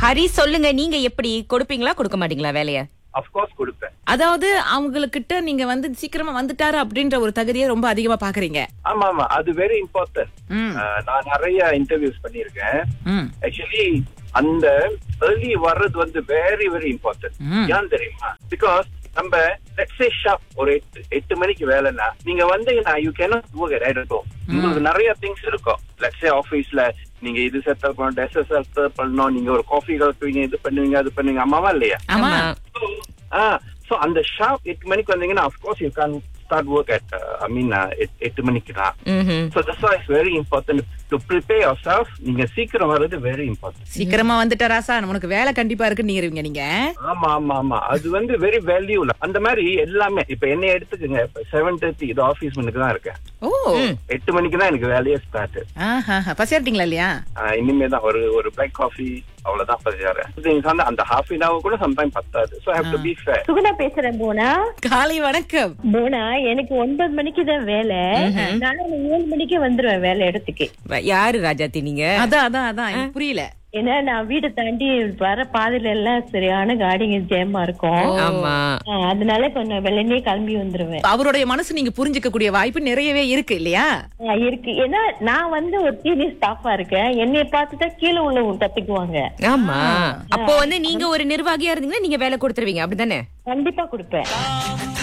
ஹரி சொல்லுங்க நீங்க எப்படி கொடுப்பீங்களா கொடுக்க மாட்டீங்களா வேலைய அஃப்கோர்ஸ் கொடுப்பேன் அதாவது அவங்களுக்கிட்ட நீங்க வந்து சீக்கிரமா வந்துட்டாரு அப்படின்ற ஒரு தகுதியை ரொம்ப அதிகமா பாக்குறீங்க ஆமா ஆமா அது வெரி இம்பார்ட்டன்ட் ம். நான் நிறைய இன்டர்வியூஸ் பண்ணியிருக்கேன் ம். ஆக்சுவலி அந்த ஏர்லி வர்றது வந்து வெரி வெரி இம்பார்ட்டன்ட் ம். ஏன் தெரியுமா பிகாஸ் நம்ம லெட்ஸ் சே ஷாப் ஒரு எட்டு எட்டு மணிக்கு வேலைன்னா நீங்க வந்தீங்கன்னா யூ கேனாட் work at இருக்கும் உங்களுக்கு நிறைய திங்ஸ் இருக்கும் லெட்ஸ் சே ஆபீஸ்ல நீங்க இது செட்டப் பண்ணணும் ட்ரெஸ் செட்டப் பண்ணணும் நீங்க ஒரு காஃபி கலப்புவீங்க இது பண்ணுவீங்க அது பண்ணுவீங்க அம்மாவா இல்லையா ஆமா ஆ சோ அந்த ஷாப் எட்டு மணிக்கு வந்தீங்கன்னா of course you can start work at I mean எட்டு மணிக்கு தான் ம்ஹும். So that's why it's very important to prepare yourself. நீங்க சீக்கிரம் வர்றது வெரி இம்பார்ட்டன்ட் சீக்கிரமா வந்துட்டா ராசா உனக்கு வேலை கண்டிப்பா இருக்குன்னு நீங்க நீங்க ஆமா ஆமா ஆமா அது வந்து வெரி வேல்யூல அந்த மாதிரி எல்லாமே இப்ப என்னை எடுத்துக்கங்க இப்ப செவன் தேர்ட்டி இது ஆபீஸ் மணிக்கு தான் இருக்கேன் ஓ எட்டு மணிக்கு தான் எனக்கு வேலையே ஸ்டார்ட் ஆஹா பசியாட்டிங்களா இல்லையா இனிமே தான் ஒரு ஒரு பிளாக் காஃபி அவ்வளவுதான் பசியாரு அந்த ஹாஃப் அன் ஹவர் கூட சம்டைம் பத்தாது so have to be fair Suguna பேசுறேன் போனா காலை வணக்கம் போனா எனக்கு ஒன்பது மணிக்கு தான் வேலை நான் ஏழு மணிக்கு வந்துருவேன் வேலை இடத்துக்கு யாரு ராஜாத்தி நீங்க அதான் அதான் அதான் எனக்கு புரியல ஏன்னா நான் வீட்டை தாண்டி வர பாதையில எல்லாம் சரியான காடிங்க ஜேமா இருக்கும் ஆமா ஆ, அதனால கொஞ்சம் வெள்ளனே கிளம்பி வந்துருவேன் அவருடைய மனசு நீங்க புரிஞ்சுக்க கூடிய வாய்ப்பு நிறையவே இருக்கு இல்லையா ஆ, இருக்கு ஏன்னா நான் வந்து ஒரு சீனியர் ஸ்டாஃபா இருக்கேன் என்னைய பார்த்துதான் கீழே உள்ளவங்க கத்துக்குவாங்க ஆமா அப்போ வந்து நீங்க ஒரு நிர்வாகியா இருந்தீங்கன்னா நீங்க வேலை கொடுத்துருவீங்க அப்படிதானே கண்டிப்பா கொடுப்பேன்